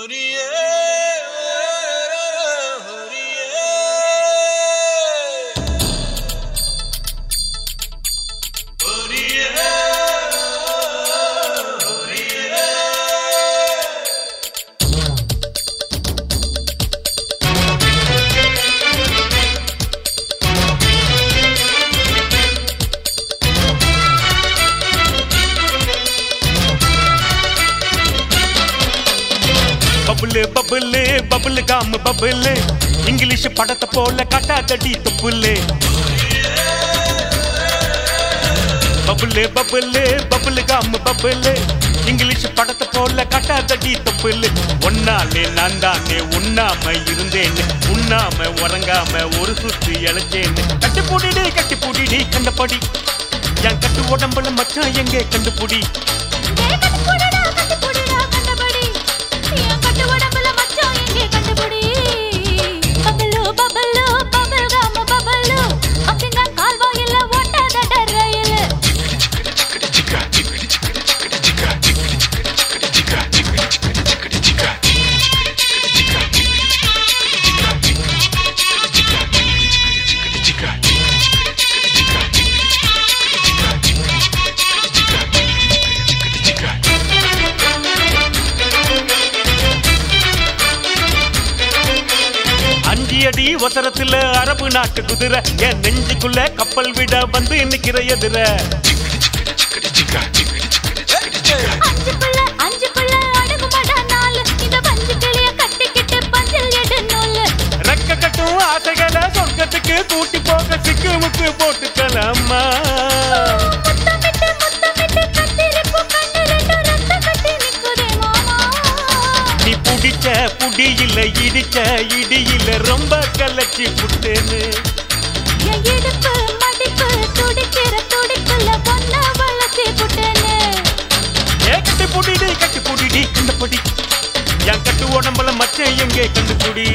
பபுலு பபுலு பபுலு com பபுலு English படத்தை போல கட்டாதடி தொப்புலு பபுலு பபுலு பபுலு com பபுலு English படத்தை போல கட்டாதடி தொப்புலு ஒன்னாலே நான் தானே உண்ணாம இருந்தேன்னு உண்ணாம உறங்காம ஒரு சுத்து இழைச்சேன்னு கட்டி பூடிடி கட்டி பூடிடி கண்டபடி என் கட்டு உடம்புல மச்சான் எங்கே கண்டுபிடி அஞ்சு அடி ஒசரத்துல அரபு நாட்டு குதிரை என் நெஞ்சுக்குள்ள கப்பல் விட வந்து நிக்கிற எதிர ரெக்க கட்டும் ஆசைகளை சொர்க்கத்துக்கு கூட்டி போக சிக்கு முக்கு போட்டுக்கலாமா நீ புடிச்ச புடியில இடிச்ச இடியில ரொம்ப கலச்சி புட்டேன்னு ஏ கட்டி புடிடி கட்டி புடிடி கண்டபடி என் கட்டு உடம்புல மச்சம் எங்கே கண்டுபிடி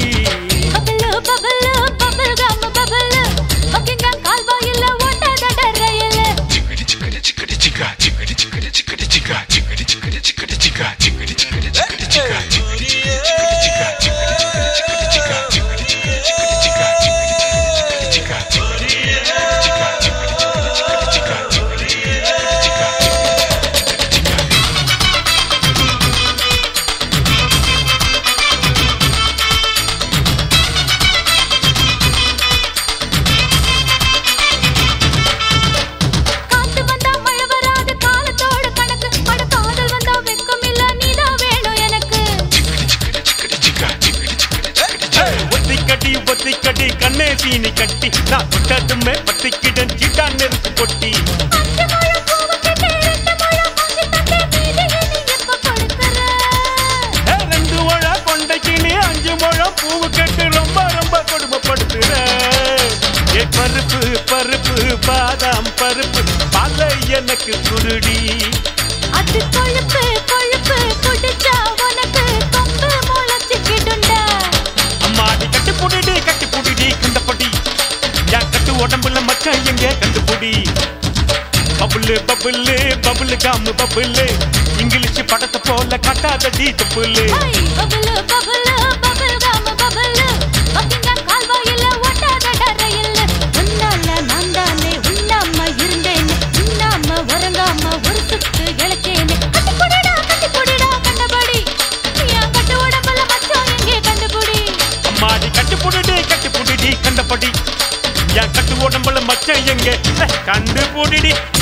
காத்து வந்தா மழை வராது காலத்தோட கணக்கு அட காதல் வந்தா வெக்கம் இல்ல நீதான் வேணும் எனக்கு ஒத்திக்கடி ஒத்திக்கடி கண்ணே சீனி கட்டி நான் தொட்டதுமே பத்திக்கிடன் சிட்டான் நெருக்கு கொட்டி அஞ்சு முழம் பூவு கட்டி ரெண்டு முழம் வாங்கி தந்தே மீதி நீ எப்ப கொடுக்கற ஏ, ரெண்டு முழம் கொண்டைக்கு நீ அஞ்சு முழம் பூவு கட்டு ரொம்ப ரொம்ப கொடுமைப்படுத்துற ஏ பருப்பு பருப்பு பாதாம் பருப்பு பால எனக்கு குருடி அது கொழுப்பு கொழுப்பு குடிச்சா உனக்கு கொம்பு முளைச்சுக்கிடுண்டா அம்மாடி கட்டி புடிடி கட்டி புடிடி கண்டபடி என் கட்டு உடம்புல மச்சான் எங்க கண்டுபிடி பபுலு பபுலு பபுலு காமு பபுலு இங்கிலீஷ் படத்தை போல கட்டாதடி தப்புலு ஹை பபுலு பபுலு பபுல் கம் பபுலு பக்கிங்காம் கால்வாயில ஓட்டாத டரையில் உன்னால நான் தானே உண்ணாம இருந்தேன் உண்ணாம உறங்காம ஒரு சுத்து இழைச்சேன் கட்டி புடிடா கட்டி புடிடா கண்டபடி என் கட்டு உடம்புல மச்சம் எங்கே கண்டுபிடி அம்மாடி கட்டி புடிடி கட்டி புடிடி கண்டபடி என் கட்டு உடம்புல மச்சான் எங்க கண்டு புடிடி